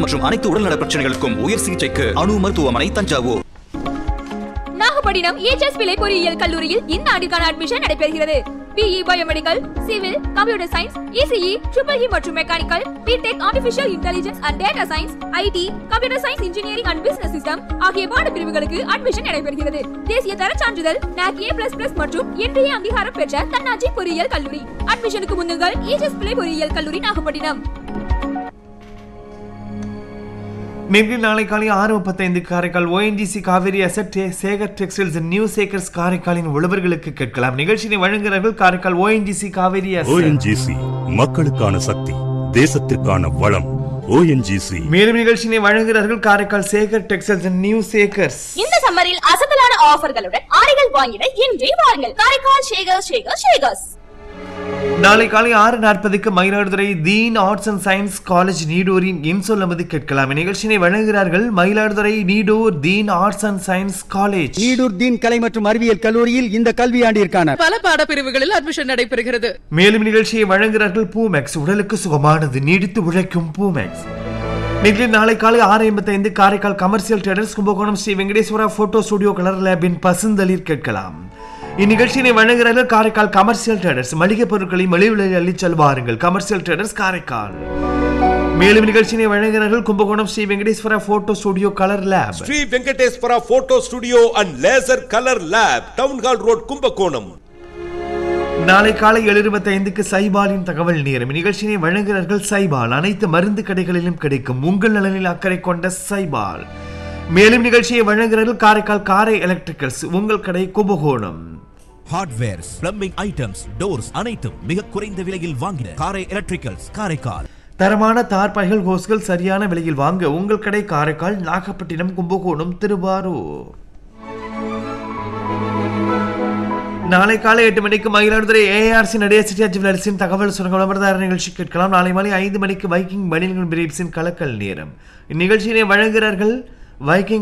மற்றும் அனைத்து உடல்நல பிரச்சனைகளுக்கும் உயர் சிகிச்சைக்கு அணு மருத்துவமனை தஞ்சாவூர் நாகப்பட்டினம் EHS பிள்ளை பொறியியல் கல்லூரியில் இந்த ஆண்டிற்கான அட்மிஷன் நடைபெறுகிறது BE biomedical civil computer science ECE triple E மற்றும் mechanical BTech artificial intelligence and data science IT computer science engineering and business system ஆகிய பாடப்பிரிவுகளுக்கு அட்மிஷன் நடைபெறுகிறது தேசிய தர சான்றிதழ் NAC A++ மற்றும் இன்றைய அங்கீகாரம் பெற்ற தன்னாட்சி பொறியியல் கல்லூரி அட்மிஷனுக்கு முன்னுங்கள் EHS பிள்ளை பொறியியல் கல்லூரி நாகப்பட்டினம் நேற்று நாளை காலை ஆறு முப்பத்தைந்து Karaikal ONGC Kaveri asset Sekar textiles new Sekars காரைக்காலின் உழவர்களுக்கு கேட்கலாம் நிகழ்ச்சியை வழங்குகிறார்கள் Karaikal ONGC Kaveri asset ONGC மக்களுக்கான சக்தி தேசத்திற்கான வளம் ஓஎன்ஜிசி மேலும் நிகழ்ச்சியை வழங்குகிறார்கள் காரைக்கால் சேகர் டெக்ஸ்டைல்ஸ் நியூ சேகர்ஸ் இந்த சம்மரில் அசத்தலான ஆஃபர்களுடன் ஆடைகள் வாங்கிட இன்றே வாருங்கள் காரைக்கால் ஷேகர் ஷேகர் ஷேகர்ஸ் நாளை காலை ஆறு நாற்பதுக்கு Mayiladuthurai Deen arts and science college நீடூரின் என் சொல்லுவது கேட்கலாம் இந்நிகழ்ச்சியை வழங்குகிறார்கள் Mayiladuthurai Needur Deen arts and science college Eedur Deen கலை மற்றும் அறிவியல் கல்லூரியில் இந்த கல்வியாண்டிற்கான பல பாடப்பிரிவுகளில் அட்மிஷன் நடைபெறுகிறது மேலும் நிகழ்ச்சியை வழங்குகிறார்கள் பூமேக்ஸ் உடலுக்கு சுகமானது நீடித்து உழைக்கும் பூமேக்ஸ் நிகழ்ச்சி நாளை காலை ஆறு ஐம்பத்தைந்து Karaikal commercial traders Kumbakonam Sri Venkateswara photo studio colour லேபின் பசுந்தளிர் கேட்கலாம் இந்நிகழ்ச்சியினை வழங்குகிறார்கள் காரைக்கால் கமர்ஷியல் ட்ரேடர்ஸ் மளிகை பொருட்களை மலிவு விலையில் அள்ளிச் செல்வாருங்கள் கமர்ஷியல் ட்ரேடர்ஸ் காரைக்கால் மேலும் நிகழ்ச்சியினை வழங்குகிறார்கள் Kumbakonam Sri Venkateswara photo studio colour lab Sri Venkateswara photo studio and laser colour lab town hall road Kumbakonam நாளை காலை ஏழு இருபத்தைந்துக்கு சைபாலின் தகவல் நேரம் நிகழ்ச்சியை வழங்குகிறார்கள் சைபால் அனைத்து மருந்து கடைகளிலும் கிடைக்கும் உங்கள் நலனில் அக்கறை கொண்ட சைபால் மேலும் நிகழ்ச்சியை வழங்குகிறார்கள் காரைக்கால் காரை எலக்ட்ரிக்கல்ஸ் உங்கள் கடை Kumbakonam hardwares plumbing items doors அனைத்தும் மிக குறைந்த விலையில் வாங்கின காரை எலக்ட்ரிக்கல்ஸ் காரைக்கால் தரமான தார்பாய்கள் ஹோஸ்கள் சரியான விலையில் வாங்க உங்கள் கடை காரைக்கால் நாகப்பட்டினம் கும்பகோணம் திருவாரூர் நாளை காலை எட்டு மணிக்கு மயிலாடுதுறை ஏஆர்சி நடேசிட்டி ஜுவலர்ஸின் தகவல் சுரங்க விளம்பரதார நிகழ்ச்சி கேட்கலாம் நாளை மாலை ஐந்து மணிக்கு வைக்கிங் மணில்கள் பிரீப்ஸின் கலக்கல் நேரம் இந்நிகழ்ச்சியினை வழங்குகிறார்கள் வைக்கிங்